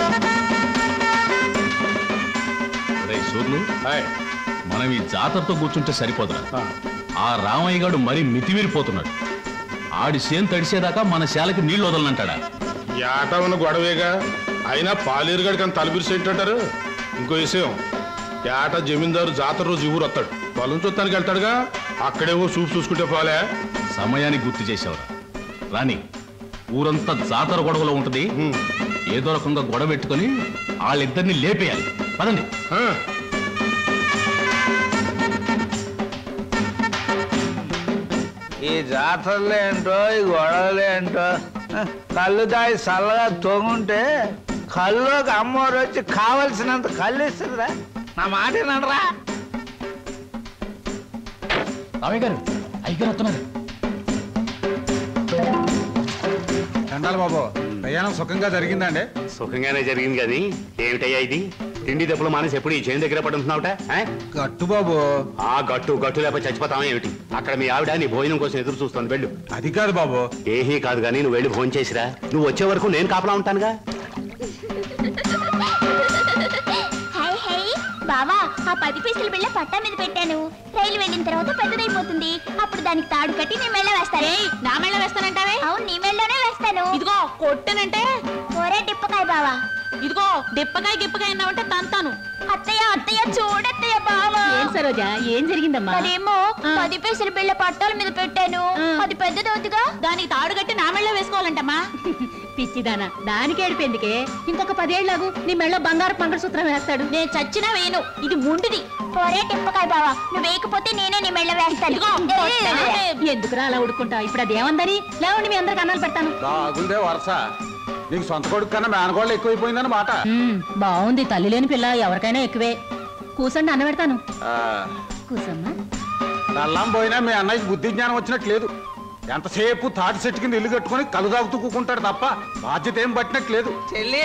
రేయ్ సూర్లు హాయ్ మనం ఈ జాతరతో కూర్చుంటే సరిపోదురా ఆ. ఆ రామయ్య గారు మరీ మితిమీరిపోతున్నాడు ఆడి సేను తడిసేదాకా మన శాలకి నీళ్లు వదలనంటాడా ఈ ఆట ఉన్న గొడవేగా అయినా పాలేరుగాడికి అంత తలపిరిసేంటారు ఇంకో విషయం ఈ ఆట జమీందారు జాతర రోజు ఊరు వస్తాడు పొలం చూస్తానికి వెళ్తాడుగా అక్కడేవో చూపు చూసుకుంటే పోలే సమయానికి గుర్తు చేసావురా రాని ఊరంతా జాతర గొడవలో ఉంటది ఉమ్. ఏదో రకంగా గొడవ పెట్టుకొని వాళ్ళిద్దరిని లేపేయాలి పదండి ఆ, ఈ జాతరలు ఏంటో ఈ గొడవలు ఏంటో హ, కళ్ళు దాయి చల్లగా తొంగుంటే కళ్ళుకి అమ్మవారు వచ్చి కావలసినంత కళ్ళు ఇస్తుందిరా నా మాట వినరా రామయ్య గారు అయ్యగారు వస్తున్నారు చండాలి బాబు ప్రయాణం సుఖంగా జరిగిందండి సుఖంగానే జరిగింది కానీ ఏమిటయ్యా ఇది తిండి దెబ్బలు మానేసి ఎప్పుడు ఈ చేను దగ్గర పడుతున్నావుట గట్టు బాబు ఆ గట్టు గట్టు లేకపోతే చచ్చిపోతావా ఏమిటి అక్కడ మీ ఆవిడ నీ భోజనం కోసం ఎదురు చూస్తుంది వెళ్ళు అది కాదు బాబు ఏహీ కాదు కానీ నువ్వు వెళ్ళి భోజనం చేసిరా నువ్వు వచ్చే వరకు నేను కాపలా ఉంటానుగా హై హై బావా ఆ పది పైసలు బిళ్ళ పట్టా మీద పెట్టాను రైలు వెళ్ళిన తర్వాత పెద్దదైపోతుంది అప్పుడు దానికి తాడు కట్టి నీ మెళ్ళ వేస్తాను నా మెళ్ళ వేస్తానంటావే అవును నీ మెళ్ళలోనే వేస్తాను ఇదిగో కొట్టనంటే ఒరే డిప్పకాయ బావా ఇదిగో డిప్పకాయ గిప్పకాయ అన్నావంటే తంతాను అత్తయ్య అత్తయ్య చూడత్తయ్య బావా ఏం సరోజా ఏం జరిగిందమ్మా మరేమో ఆ. పది పైసలు బిళ్ళ పట్టాల మీద పెట్టాను ఆ. అది పెద్దదవుతుగా దానికి తాడు కట్టి నా మెళ్ళ వేసుకోవాలంటమ్మా పిచ్చిదానా దానికి ఏడిపోయిందికే ఇంకొక పదేళ్లకు నీ మెళ్ళ బంగారు మంగళసూత్రం వేస్తాడు నేను చచ్చినా వేయను ఇది ముండిది ఒరే డిప్పకాయ బావా నువ్వు వేయకపోతే నేనే నీ మెళ్ళ వేస్తాను ఇదిగో కొట్టనంటే ఎందుకురా అలా ఉడుకుంటా ఇప్పుడు అది ఏమందని లేవండి మీ అందరికి అన్నాలు పెడతాను బాగుందే వరుస నీకు సొంత కొడుకు కన్నా మేనగోళ్ళు ఎక్కువైపోయిందని మాట మ్మ్, బాగుంది తల్లి లేని పిల్ల ఎవరికైనా ఎక్కువే కూసండి అన్న పెడతాను ఆ, కూసమ్మా నల్లం పోయినా మీ అన్నయ్యకి బుద్ధి జ్ఞానం వచ్చినట్టు లేదు ఎంతసేపు తాటి చెట్టు కింద ఇల్లు కట్టుకొని కలు తాగుతూ కూకుంటాడు తప్ప బాధ్యత ఏం పట్టినట్టు లేదు చెల్లి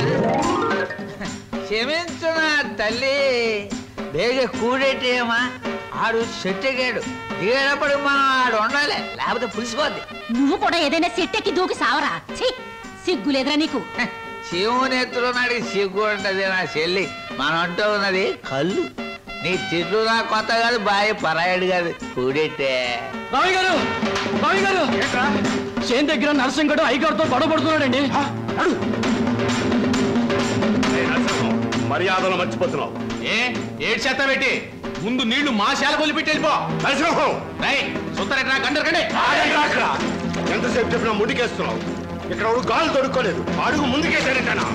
క్షమించు నా తల్లి బేగ కూడేటేమా ఆడు చెట్టెగాడు దిగేటప్పుడు మనం ఆడు ఉండాలి లేకపోతే పులిసిపోద్ది నువ్వు కూడా ఏదైనా సెట్టెక్కి దూకి సావరా ఛీ సిగ్గులేదురా నీకు శివుని ఎత్తులో నాడికి సిగ్గు ఉంటది నా చెల్లి మనం అంటూ ఉన్నది కళ్ళు నీ తిట్లు నా కొత్త కాదు బాయ్ పరాయడు కాదు కూడెట్టే రావి గారు రావి గారు చేను దగ్గర నరసింహగడు అయ్యగారితో గొడవ పడుతున్నాడండి మర్యాదలు మర్చిపోతున్నావు ఏ ఏడు చేత పెట్టి ముందు నీళ్లు మా శాల వదిలిపెట్టి వెళ్ళిపో నరసింహం రై సుత్తరెట్రా కండరకండి ఎంతసేపు చెప్పినా ముందుకేస్తున్నావు ఇక్కడ ఎవరు గాలు దొరుకోలేదు అడుగు ముందుకేసాడటనా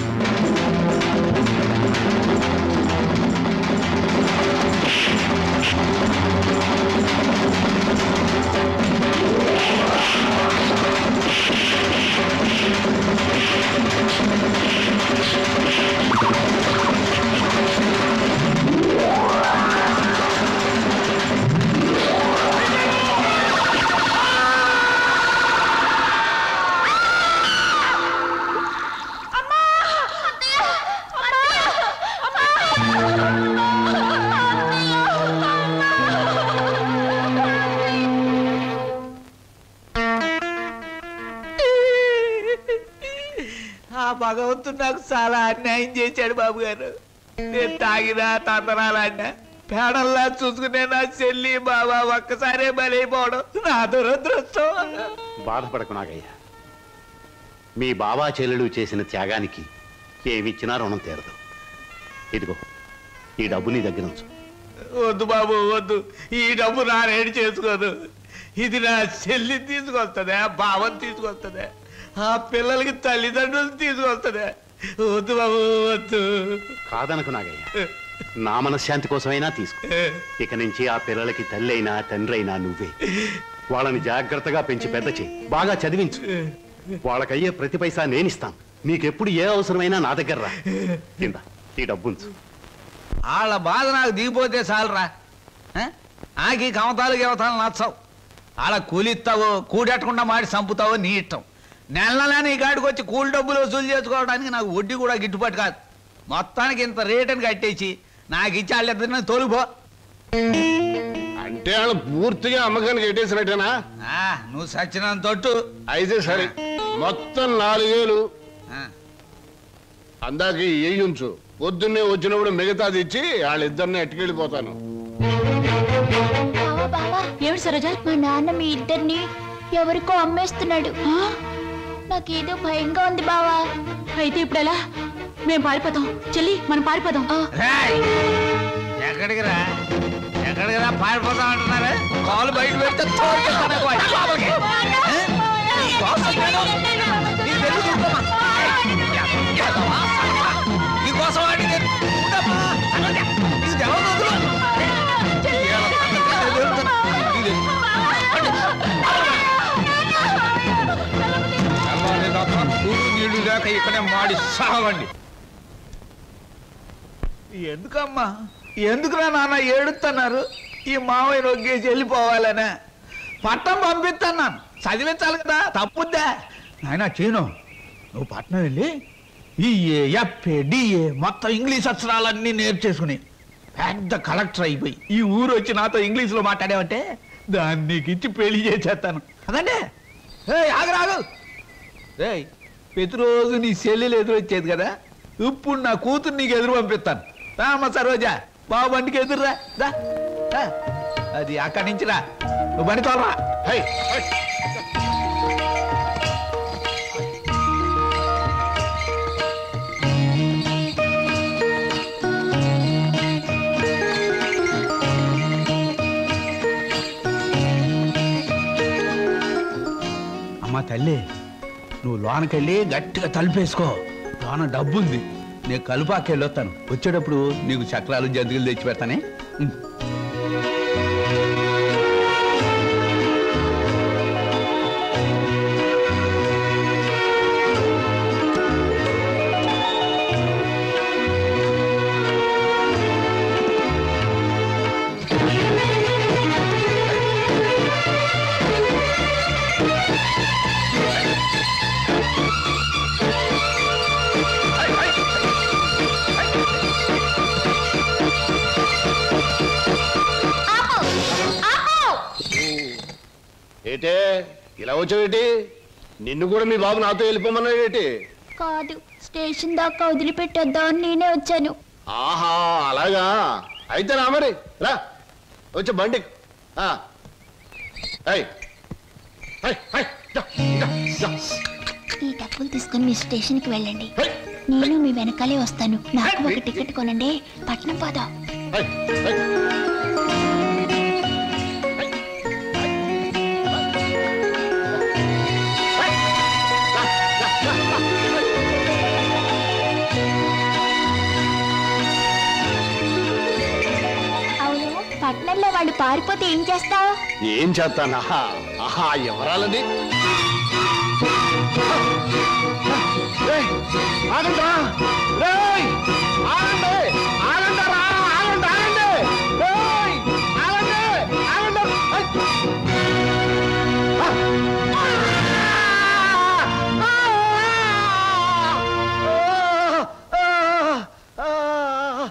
ఆ భగవంతుడు నాకు చాలా అన్యాయం చేశాడు బాబు గారు నేను తాగినా తందనాలన్నా పేడల్లా చూసుకునే నా చెల్లి బాబా ఒక్కసారే బలైపోవడం నా దురదృష్టం బాధపడకు నాగయ్య మీ బాబా చెల్లెలు చేసిన త్యాగానికి ఏమిచ్చినా రుణం తీరదు ఇదిగో ఈ డబ్బు నీ దగ్గర ఉంచు వద్దు బాబు వద్దు ఈ డబ్బు నా రేడి చేసుకోదు ఇది నా చెల్లి తీసుకొస్తుందా బావని తీసుకొస్తుందా ఆ పిల్లలకి తల్లిదండ్రులు తీసుకొస్తుందా వద్దు బాబు వద్దు కాదనకు నాగయ్య నా మనశ్శాంతి కోసమైనా తీసుకో ఇక నుంచి ఆ పిల్లలకి తల్లి అయినా తండ్రి అయినా నువ్వే వాళ్ళని జాగ్రత్తగా పెంచి పెద్ద చేయి బాగా చదివించు వాళ్ళకయ్యే ప్రతి పైసా నేనిస్తాను నీకెప్పుడు ఏ అవసరమైనా నా దగ్గర రా కింద ఈ డబ్బుంచు వాళ్ళ బాధ నాకు దిగిపోతే చాలరా ఆ? నాకు ఈ కమతాలు గవతాలు నచ్చవు వాళ్ళ కూలిస్తావో కూడెట్టకుండా మాడి చంపుతావో నీ ఇష్టం నెల నెల నీ కాడికి వచ్చి కూలి డబ్బులు వసూలు చేసుకోవడానికి నాకు వడ్డీ కూడా గిట్టుబాటు కాదు మొత్తానికి ఇంత రేటుని కట్టేసి నాకు ఇచ్చి వాళ్ళిద్దరిని తోలుపో అంటే వాళ్ళు పూర్తిగా అమ్మకానికి ఎట్టేసినట్టేనా ఆ, నువ్వు సచ్చినంత తొట్టు అయితే సరే మొత్తం నాలుగేలు ఆ, అందాక వేయించు పొద్దున్నే వచ్చినప్పుడు మిగతాది ఇచ్చి వాళ్ళిద్దరిని ఎట్టుకెళ్ళిపోతాను బావా బావా ఏమిటి సరోజ మా నాన్న మీ ఇద్దరిని ఎవరికో అమ్మేస్తున్నాడు నాకేదో భయంగా ఉంది బావా అయితే ఇప్పుడు ఎలా మేము పారిపోతాం చెల్లి మనం పారిపోదాం రేయ్! ఎక్కడికి రా ఎక్కడికి రా పారిపోతాం అంటున్నారు కాలు బయట పెడితే తోలుకెళ్తాను వాడి లోపలికి. ఏ? నీ కోసం నేను నీ తెలుగు చూడమ్మా. ఎదవా, సరదా. నీ కోసం వాడిని నేను ఉండమ్మా. అక్కడికి. నీకు తెలవదు వదులు. ఇలా సంగతి తెలుస్తుంది. నీకు తెలవాలి తప్ప కూడు నీళ్లు లేక ఇక్కడే మాడి సాగండి ఎందుకమ్మా ఎందుకురా నాన్న ఏడుస్తున్నారు ఈ మావయ్య నొగ్గేసి వెళ్ళిపోవాలనే పట్టం పంపిస్తున్నాను చదివించాలి కదా తప్పుద్దా నాయన చీను నువ్వు పట్నం వెళ్ళి ఈ ఎఫ్ఏ డిఏ మొత్తం ఇంగ్లీష్ అక్షరాలన్నీ నేర్చేసుకుని పెద్ద కలెక్టర్ అయిపోయి ఈ ఊరు వచ్చి నాతో ఇంగ్లీష్లో మాట్లాడావంటే దాన్ని నీకు ఇచ్చి పెళ్లి చేసేస్తాను అదండి ఏ ఆగరాగు రేయ్ ప్రతిరోజు నీ చెల్లెలు ఎదురు వచ్చేది కదా ఇప్పుడు నా కూతురు నీకు ఎదురు పంపిస్తాను రామ సరోజా బాబు బండికి ఎదురురా రా రా. అది అక్కడి నుంచి రా నువ్వు బండి తోలరా హై, హై. అమ్మా తల్లి నువ్వు లోనకెళ్ళి గట్టిగా తలుపేసుకో లోన డబ్బు ఉంది నేను కలుపాకి వెళ్ళొస్తాను వచ్చేటప్పుడు నీకు చక్రాలు జంతికలు తెచ్చి పెడతానే ఉం. ఏటే ఇలా వచ్చావేటి నిన్ను కూడా మీ బాబు నాతో వెళ్ళిపోమన్నాడు ఏంటి కాదు స్టేషన్ దాకా వదిలిపెట్టొద్దామని నేనే వచ్చాను ఆహా అలాగా అయితే రా మరి రా వచ్చే బండి ఆ. ఏయ్. ఏయ్, ఏయ్, దా, దా, దా. ఈ డబ్బులు తీసుకుని మీ స్టేషన్కి వెళ్ళండి ఏయ్, నేను మీ వెనకాలే వస్తాను నాకు ఒక టికెట్ కొనండి పట్నం పోదాం ఏయ్, ఏయ్. అవును పట్నంలో వాళ్ళు పారిపోతే ఏం చేస్తావు ఏం చేస్తాను ఆహా ఆహా ఎవరాలని ఏయ్, ఆగండ్రా. రేయ్, ఆగండి. ఆగండ్రా, ఆగండి, ఆగండి. రేయ్, ఆగండి, ఆగండి. ఏయ్. ఆ. ఆ. ఆ. ఆ.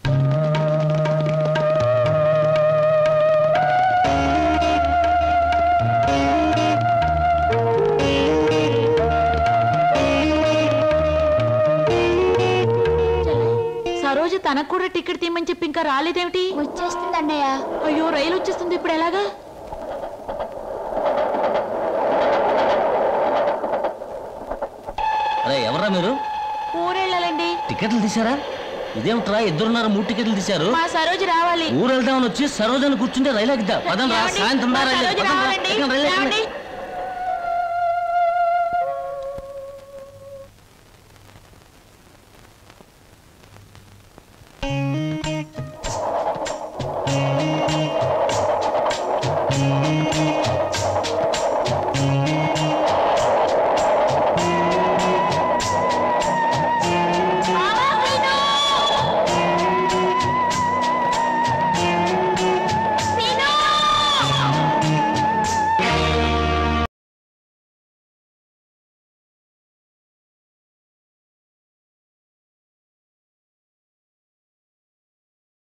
సరోజ తనకు కూడా టికెట్ తీయమని చెప్పి ఇంకా రాలేదేమిటి వచ్చేస్తుంది అన్నయ్య అయ్యో రైలు వచ్చేస్తుంది ఇప్పుడు ఎలాగా అరే ఎవరా మీరు ఊరెళ్ళాలండి టికెట్లు తీశారా ఇదేమిట్రా ఇద్దరున్నారు మూడు టికెట్లు తీశారు మా సరోజ రావాలి ఊరు వెళ్దామని వచ్చి సరోజని కూర్చుంటే రైలు ఎక్కుదా పదండి రా ఏమండి? సాయంత్రం రా మా రైలు సరోజ పదండి రా. రావాలండి. ఎక్కండి, రైలు ఎక్కండి. ఏమండి?